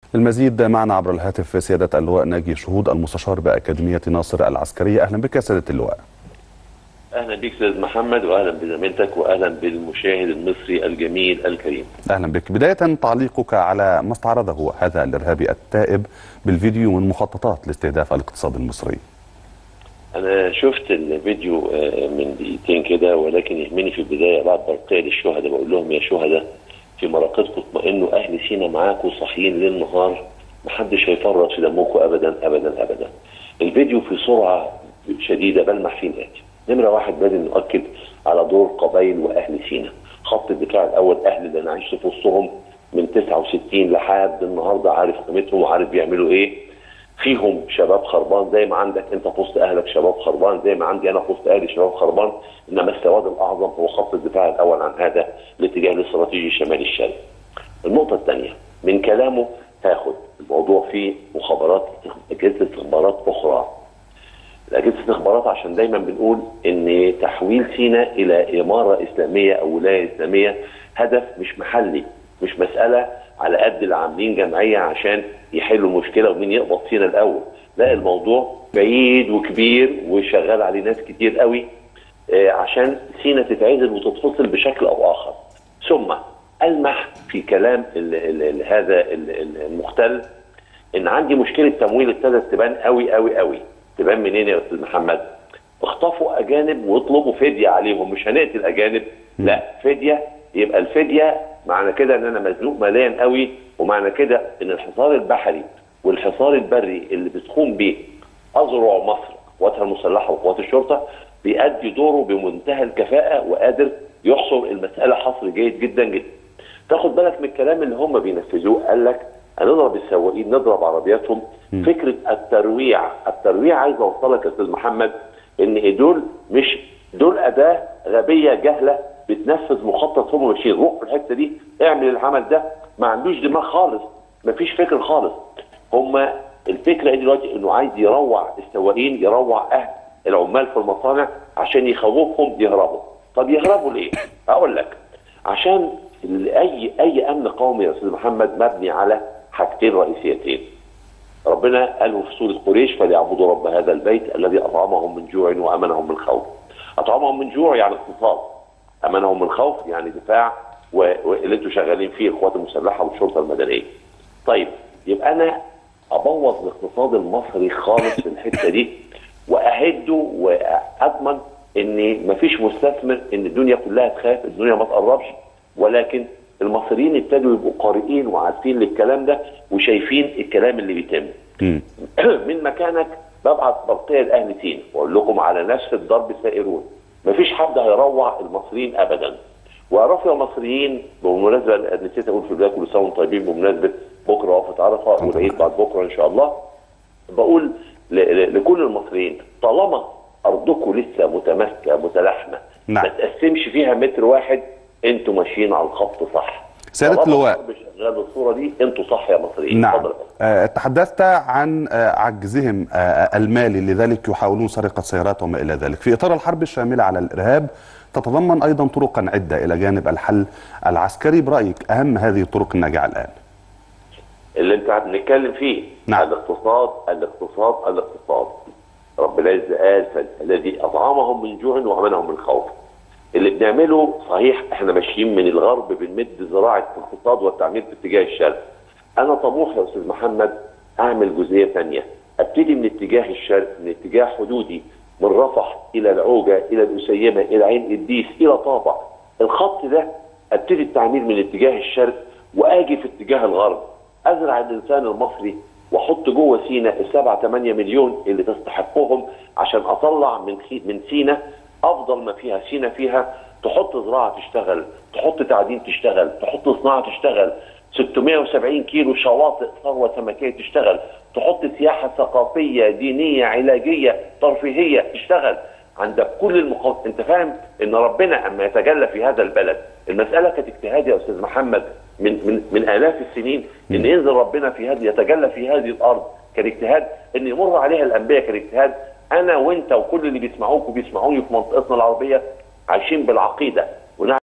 المزيد معنا عبر الهاتف سيادة اللواء ناجي شهود المستشار بأكاديمية ناصر العسكرية أهلا بك يا سيادة اللواء اهلا بك استاذ محمد واهلا بزميلتك واهلا بالمشاهد المصري الجميل الكريم أهلا بك بداية تعليقك على ما استعرضه هذا الإرهابي التائب بالفيديو من مخططات لاستهداف الاقتصاد المصري انا شفت الفيديو آه، من دقيقتين كده ولكن يهمني في البدايه بعد برقيه للشهداء بقول لهم يا شهداء في مراقبكم اطمئنوا اهل سينا معاكم صاحيين ليل نهار محدش هيفرط في دمكم ابدا ابدا ابدا الفيديو في سرعه شديده بلمح فيه الاتي نمره واحد لازم نؤكد على دور قبائل واهل سينا خط الدفاع الاول اهل اللي انا عشت في وسطهم من 69 لحد النهارده عارف قيمتهم وعارف بيعملوا ايه فيهم شباب خربان زي ما عندك انت في وسط اهلك شباب خربان زي ما عندي انا في وسط اهلي شباب خربان انما السواد الاعظم هو خط الدفاع الاول عن هذا الاتجاه الاستراتيجي الشمالي الشرقي. النقطه الثانيه من كلامه تاخد الموضوع فيه مخابرات اجهزه استخبارات اخرى. اجهزه الاستخبارات عشان دايما بنقول ان تحويل سيناء الى اماره اسلاميه او ولايه اسلاميه هدف مش محلي مش مساله على قد اللي عاملين جمعيه عشان يحلوا المشكله ومين يقبض فينا الاول لا الموضوع بعيد وكبير وشغال عليه ناس كتير قوي آه، عشان سينا تتعزل وتتفصل بشكل او اخر ثم المح في كلام ال ال ال هذا ال- ال- المختل ان عندي مشكله تمويل ابتدت تبان قوي قوي قوي تبان منين يا استاذ محمد اخطفوا اجانب واطلبوا فديه عليهم مش هنقتل اجانب لا فديه يبقى الفديه معنى كده ان انا مزنوق ماليا قوي ومعنى كده ان الحصار البحري والحصار البري اللي بتقوم به اذرع مصر قواتها المسلحه وقوات الشرطه بيأدي دوره بمنتهى الكفاءه وقادر يحصر المساله حصر جيد جدا جدا. تاخد بالك من الكلام اللي هم بينفذوه قال لك هنضرب السواقين نضرب عربياتهم فكره الترويع الترويع عايز اوصلك يا استاذ محمد ان دول مش دول اداه غبيه جهله بتنفذ مخطط هم ماشيين روح في الحته دي اعمل العمل ده ما عندوش دماغ خالص مفيش فكر خالص هم الفكره ايه دلوقتي انه عايز يروع السواقين يروع اهل العمال في المصانع عشان يخوفهم يهربوا طب يهربوا ليه؟ اقول لك عشان ال- اي اي امن قومي يا استاذ محمد مبني على حاجتين رئيسيتين ربنا قال في سوره قريش فليعبدوا رب هذا البيت الذي اطعمهم من جوع وامنهم من خوف اطعمهم من جوع يعني اقتصاد امنهم من خوف يعني دفاع و- واللي انتوا شغالين فيه القوات المسلحه والشرطه المدنيه طيب يبقى انا ابوظ الاقتصاد المصري خالص في الحته دي واهده واضمن ان مفيش مستثمر ان الدنيا كلها تخاف الدنيا ما تقربش ولكن المصريين ابتدوا يبقوا قارئين وعارفين للكلام ده وشايفين الكلام اللي بيتم مم. من مكانك ببعت برقيه لاهل سينا واقول لكم على نفس الضرب سائرون مفيش حد هيروع المصريين ابدا واعرفوا يا مصريين بالمناسبه أنا نسيت اقول في البدايه كل سنه وانتم طيبين بمناسبه بكره وقفه عرفه والعيد بعد بكره ان شاء الله بقول ل- ل- لكل المصريين طالما ارضكم لسه متماسكه متلاحمه نعم. ما تقسمش فيها متر واحد انتوا ماشيين على الخط صح سيادة طالما اللواء. الحرب شغال بالصوره دي انتوا صح يا مصريين نعم اتفضل. آه، تحدثت عن آه، عجزهم آه، المالي لذلك يحاولون سرقة سيارات وما إلى ذلك في إطار الحرب الشاملة على الإرهاب تتضمن أيضا طرقا عدة إلى جانب الحل العسكري برأيك أهم هذه الطرق الناجعة الآن اللي انت بنتكلم فيه نعم. الاقتصاد الاقتصاد الاقتصاد رب العزة قال الذي اطعمهم من جوع وامنهم من خوف اللي بنعمله صحيح احنا ماشيين من الغرب بنمد ذراع الاقتصاد والتعمير في اتجاه الشرق انا طموح يا استاذ محمد اعمل جزئيه ثانيه ابتدي من اتجاه الشرق من اتجاه حدودي من رفح الى العوجه الى الاسيمه الى عين قديس الى طابع الخط ده ابتدي التعمير من اتجاه الشرق واجي في اتجاه الغرب ازرع الانسان المصري واحط جوه سينا السبعة 8 مليون اللي تستحقهم عشان اطلع من خي... من سينا افضل ما فيها سينا فيها تحط زراعه تشتغل تحط تعدين تشتغل تحط صناعه تشتغل 670 كيلو شواطئ ثروه سمكيه تشتغل تحط سياحه ثقافيه دينيه علاجيه ترفيهيه تشتغل عندك كل المقاومات انت فاهم ان ربنا اما يتجلى في هذا البلد المساله كانت اجتهاد يا استاذ محمد من من من الاف السنين ان ينزل ربنا في هذه يتجلى في هذه الارض كان اجتهاد ان يمر عليها الانبياء كان اجتهاد انا وانت وكل اللي بيسمعوك وبيسمعوني في منطقتنا العربيه عايشين بالعقيده